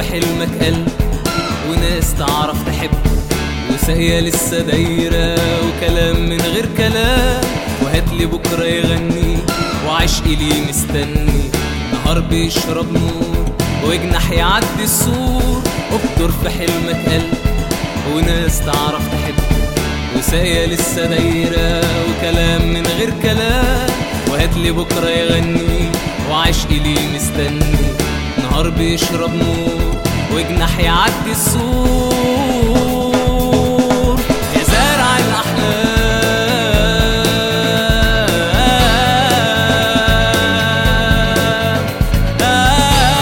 حلمك قلب وناس تعرف تحب وساقية لسه دايرة وكلام من غير كلام وهاتلي بكرة يغني وعشقي ليه مستني نهار بيشرب نور وجناح يعدي السور ابدر في حلمك قلب وناس تعرف تحب وساقية لسه دايرة وكلام من غير كلام وهاتلي بكرة يغني وعشقي ليه مستني نهار بيشرب نور وجناح يعدي السور يا زارع الأحلام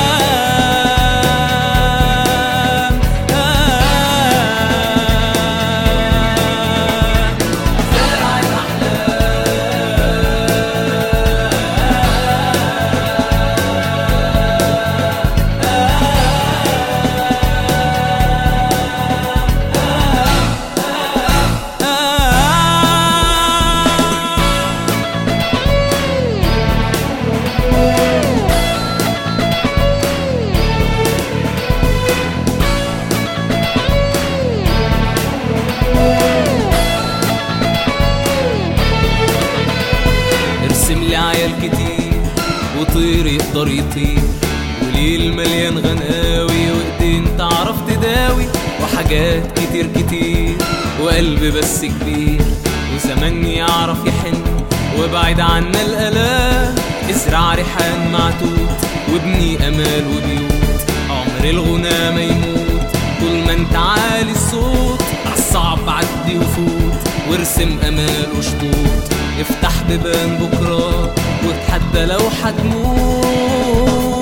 زارع ارسم لي عيال كتير وطير يقدر يطير وليل مليان غناوي وايدين تعرف تداوي وحاجات كتير كتير وقلب بس كبير وزمان يعرف يحن وبعد عنا الآلام ازرع ريحان معتوت وابني امال وبيوت عمر الغنى ما يموت طول ما انت عالي الصوت عالصعب عدي وفوت وارسم امال وشطوط افتح بيبان بكره واتحدى لو هتموت